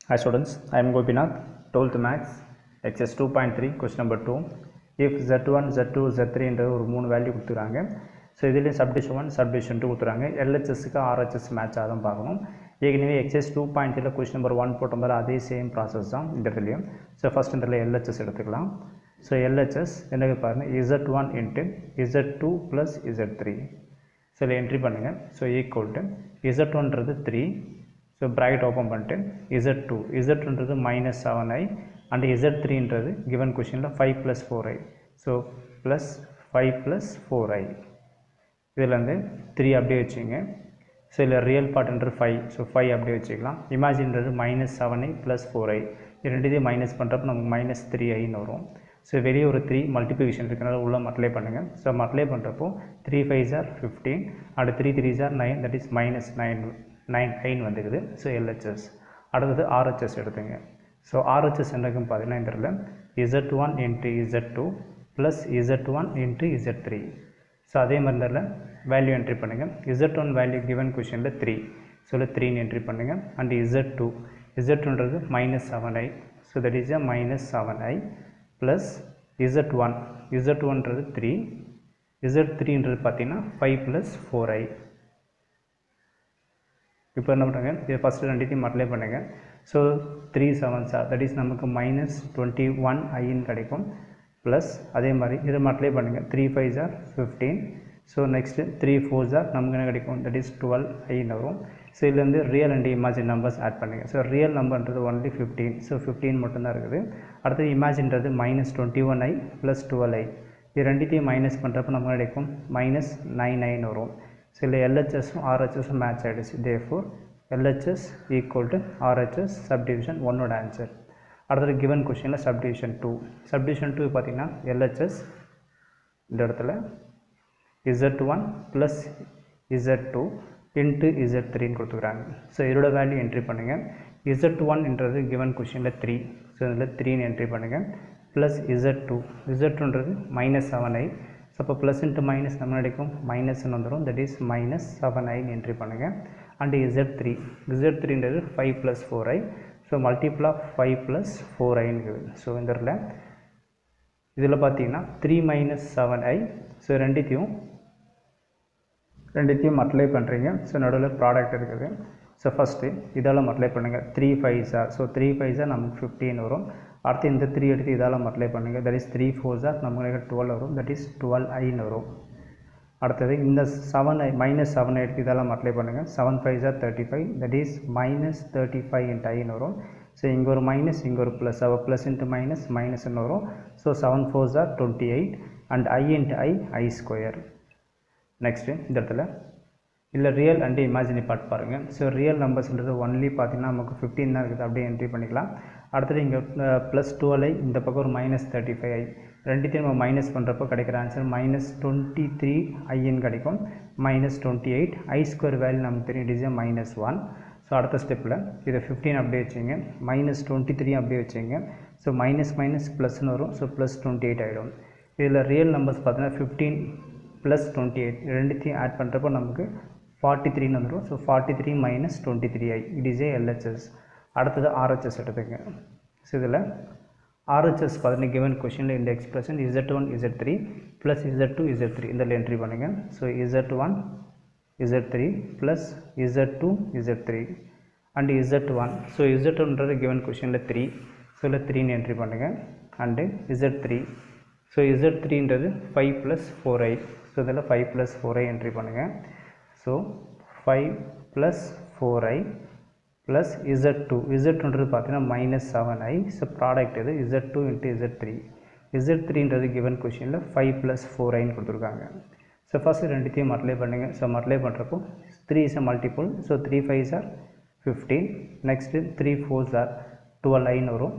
Hi students, I am Gopinath, 12th Max, exercise 2.3, question number 2. If Z1, Z2, Z3 என்ற ஒரு மூணு value கொடுத்துருக்காங்க so இதுலேயும் submission one submission two கொடுத்துறாங்க எல்ஹெச்எஸ்க்கு RHS match ஆகும் பார்க்கணும் ஏற்கனவே எக்ஸைஸ் டூ பாயிண்ட் த்ரீல கொஸ்டின் நம்பர் ஒன் போட்ட மாதிரி அதே சேம் ப்ராசஸ் தான் இந்த இடத்துலையும் ஸோ ஃபஸ்ட் இந்த எல்ஹெச்எஸ் எடுத்துக்கலாம் ஸோ எல்ஹெச்எஸ் என்ன பாருங்கள் Z one into Z two plus Z three so இதில் என்ட்ரி பண்ணுங்கள் ஸோ ஈக்குவல் டு இசட் ஒன்றது த்ரீ ஸோ ப்ராக்கெட் ஓப்பன் பண்ணிட்டு இசட் டூ இசட்ன்றது minus seven I and Z த்ரீன்றது கிவன் கொஷினில் five plus four I so plus five plus four ஐ இதில் வந்து three அப்படியே வச்சுங்க ஸோ இதில் ரியல் பார்ட்ன்றது ஃபைவ் ஸோ ஃபைவ் அப்படியே வச்சுக்கலாம் இமேஜின்றது minus seven I plus four I இது ரெண்டுத்தையும் மைனஸ் பண்ணுறப்ப நமக்கு மைனஸ் த்ரீ ஐன்னு வரும் ஸோ வெளியே ஒரு த்ரீ மல்டிப்ளிகேஷன் இருக்கிறனால உள்ள மல்டிப்ளை பண்ணுங்கள் ஸோ மல்டிப்ளை பண்ணுறப்போ three five are fifteen and three three are nine that is minus nine nine ஐன் வந்துக்குது ஸோ எல்ஹெச்எஸ் அடுத்தது ஆர்ஹெச்எஸ் எடுத்துங்க ஸோ ஆர்ஹெச்எஸ் என்னக்கும் பார்த்தீங்கன்னா இந்த இடத்துல Z one into Z two plus Z one into Z three so அதே மாதிரி இதில் வேல்யூ என்ட்ரி பண்ணுங்கள் இசட் ஒன் வேல்யூ கிவன் கொஷனில் த்ரீ ஸோ த்ரீன்னு என்ட்ரி பண்ணுங்கள் அண்ட் இசட் டூ இசட் டூன்றது minus seven I so that is a minus seven I plus Z one Z ஒன்றது three Z த்ரீன்றது பார்த்தீங்கன்னா ஃபைவ் ப்ளஸ் ஃபோர் ஐ இப்போ என்ன பண்ணுறாங்க இது ஃபஸ்ட்டு ரெண்டுத்தையும் மல்டிப்ளை பண்ணுங்கள் so three seven are that is நமக்கு மைனஸ் டுவெண்ட்டி ஒன் ஐன்னு கிடைக்கும் ப்ளஸ் அதே மாதிரி இதை மல்டிப்ளை பண்ணுங்கள் three five are fifteen so next three four are நமக்கு என்ன கிடைக்கும் தட் இஸ் டுவெல் ஐன்னு வரும் ஸோ இதுலேருந்து real and imagine numbers add பண்ணுங்கள் ஸோ ரியல் நம்பர்ன்றது ஒன்லி ஃபிஃப்டீன் ஸோ ஃபிஃப்டீன் மட்டும்தான் இருக்குது அடுத்தது இமேஜின்றது minus twenty one I plus twelve I இது ரெண்டுத்தையும் மைனஸ் பண்ணுறப்ப நமக்கு கிடைக்கும் மைனஸ் நைன் நைன் வரும் ஸோ இல்லை எல்ஹெச்எஸும் ஆர்ஹெச்எஸும் மேட்ச் ஆகிடுச்சு therefore LHS equal to RHS subdivision ஒன்னோட ஆன்சர் அடுத்தது கிவன் கொஷினில் சப்டிவிஷன் டூ சப்டிவிஷன் டூ பார்த்திங்கன்னா எல்ஹெச்எஸ் இந்த இடத்துல Z one plus Z two into Z த்ரீன்னு கொடுத்துக்கிறாங்க ஸோ இதோட வேல்யூ என்ட்ரி பண்ணுங்கள் இசட் ஒன்ன்றது கிவன் கொஷினில் த்ரீ ஸோ இதில் த்ரீன்னு என்ட்ரி பண்ணுங்கள் ப்ளஸ் இசட் டூ இசட் டூன்றது மைனஸ் செவன் ஐ ஸோ அப்போ ப்ளஸ் இன்ட்டு மைனஸ் நம்ம கிடைக்கும் மைனஸ்னு வந்துடும் தட் இஸ் மைனஸ் செவன் ஐன்னு என்ட்ரி பண்ணுங்கள் அண்டு இசட் த்ரீ இசட் த்ரீன்றது five plus four I so multiple of five plus four ஐன்னு ஸோ இந்த இடத்துல இதில் பார்த்தீங்கன்னா three minus seven I so ரெண்டுத்தையும் ரெண்டுத்தையும் மல்டிப்ளை பண்ணுறீங்க ஸோ நடுவில் ப்ராடக்ட் இருக்குது ஸோ ஃபஸ்ட்டு இதால் மல்டிப்ளை பண்ணுங்கள் three five are so three five are நமக்கு ஃபிஃப்டீன் வரும் அடுத்து இந்த த்ரீ எடுத்து இதால் மல்டிப்ளை பண்ணுங்கள் that is three four are நமக்கு டுவெல் வரும் தட் இஸ் டுவெல் ஐன்னு வரும் அடுத்தது இந்த செவன் ஐ மைனஸ் செவன் எடுத்து இதெல்லாம் மல்டிப்ளை பண்ணுங்கள் seven five sir thirty five that is minus thirty five இன்ட் ஐன்னு வரும் ஸோ இங்கே ஒரு மைனஸ் இங்கே ஒரு ப்ளஸ் அவள் ப்ளஸ் இன்ட்டு மைனஸ் மைனஸ்ன்னு வரும் so seven four sir twenty eight and I into I I square next இந்த இடத்துல இல்லை ரியல் அண்டு இமேஜினரி பார்ட் பாருங்கள் ஸோ ரியல் நம்பர்ஸ்ன்றது ஒன்லி பார்த்தீங்கன்னா நமக்கு ஃபிஃப்டீன் தான் இருக்குது அப்படியே என்ட்ரி பண்ணிக்கலாம் அடுத்தது இங்கே ப்ளஸ் டுவெல் ஐ இந்த பக்கம் ஒரு மைனஸ் தேர்ட்டி ஃபைவ் ஐ ரெண்டுத்தையும் நம்ம மைனஸ் பண்ணுறப்போ கிடைக்கிற ஆன்சர் மைனஸ் டுவெண்ட்டி த்ரீ ஐன்னு கிடைக்கும் minus twenty eight I square value நமக்கு தெரியும் it is minus one so அடுத்த ஸ்டெப்பில் இதை ஃபிஃப்டீன் அப்படியே வச்சுங்க மைனஸ் டுவெண்ட்டி த்ரீ அப்படியே வச்சுங்க ஸோ மைனஸ் மைனஸ் ப்ளஸ்னு வரும் ஸோ ப்ளஸ் டுவெண்ட்டி எயிட் ஆகிடும் இதில் ரியல் நம்பர்ஸ் பார்த்தீங்கன்னா ஃபிஃப்டீன் ப்ளஸ் டுவெண்ட்டி எயிட் ரெண்டுத்தையும் ஆட் பண்ணுறப்போ நமக்கு ஃபார்ட்டி த்ரீன்னு வந்துடும் so forty three minus twenty three I it is a LHS அடுத்தது ஆர்ஹெச்எஸ் எடுத்துங்க ஸோ இதில் ஆர்ஹெச்எஸ் பார்த்தீங்கன்னா கிவன் கொஷினில் இந்த expression Z one Z three plus Z two Z three இதில் என்ட்ரி பண்ணுங்கள் so Z one Z three plus Z two Z three and Z one so Z ஒன்றது given கொஷினில் three so இல்லை த்ரீன்னு entry பண்ணுங்கள் and Z three so Z த்ரீன்றது five plus four I so இதில் five plus four I entry பண்ணுங்கள் so five plus four I plus Z two இசட்ன்றது பார்த்தீங்கன்னா minus seven I so product இது Z two into Z three Z த்ரீன்றது given கொஷினில் five plus four ஐன்னு கொடுத்துருக்காங்க so first ரெண்டுத்தையும் மல்டிப்ளை பண்ணுங்கள் ஸோ மல்டிப்ளை பண்ணுறப்போ three is a multiple so three five sir fifteen next three four sir twelve ஐன்னு வரும்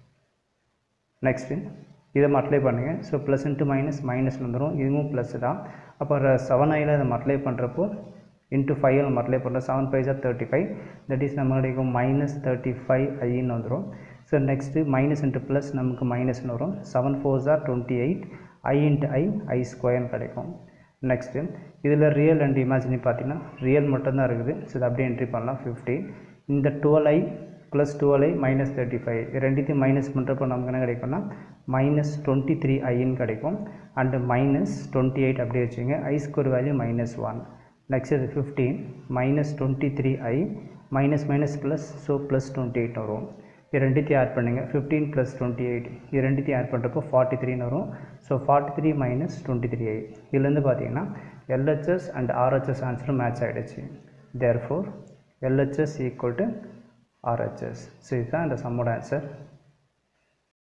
நெக்ஸ்ட்டு இதை மல்டிப்ளை பண்ணுங்கள் so plus into minus minus வந்துடும் இதுவும் ப்ளஸ் தான் அப்போ செவன் ஐயில் இதை மல்டிப்ளை பண்ணுறப்போ இன்ட்டு ஃபைவ் மல்டிப்ளை பண்ணுறோம் seven five sir thirty five that is நம்ம கிடைக்கும் மைனஸ் தேர்ட்டி ஃபைவ் ஐன்னு வந்துடும் so next minus into plus நமக்கு மைனஸ்னு வரும் seven four sir twenty eight i into I i ஸ்கொயர்னு கிடைக்கும் நெக்ஸ்ட்டு இதில் ரியல் அண்ட் இமேஜினரி பார்த்தீங்கன்னா ரியல் மட்டும்தான் இருக்குது ஸோ இதை அப்படியே என்ட்ரி பண்ணலாம் ஃபிஃப்டி இந்த twelve i plus twelve i minus thirty five ரெண்டுத்தையும் மைனஸ் பண்ணுறப்போ நமக்கு என்ன கிடைக்கும்னா மைனஸ் டுவெண்ட்டி த்ரீ ஐன்னு கிடைக்கும் அண்டு மைனஸ் டுவெண்ட்டி எயிட் அப்படியே வச்சுங்க i square value minus one next இது fifteen minus twenty three i minus minus plus so plus twenty eight வரும் இது ரெண்டுத்தையும் ஆட் பண்ணுங்கள் ஃபிஃப்டீன் ப்ளஸ் டுவெண்ட்டி எயிட் இது ரெண்டுத்தையும் ஆட் பண்ணுறப்போ ஃபார்ட்டி த்ரீன்னு வரும் so forty three minus twenty three i இதுலேருந்து பார்த்தீங்கன்னா எல்ஹெச்எஸ் அண்ட் ஆர்ஹெச்எஸ் ஆன்சரும் மேட்ச் ஆகிடுச்சு therefore LHS equal to RHS so இதுதான் இந்த சம்மோட ஆன்சர்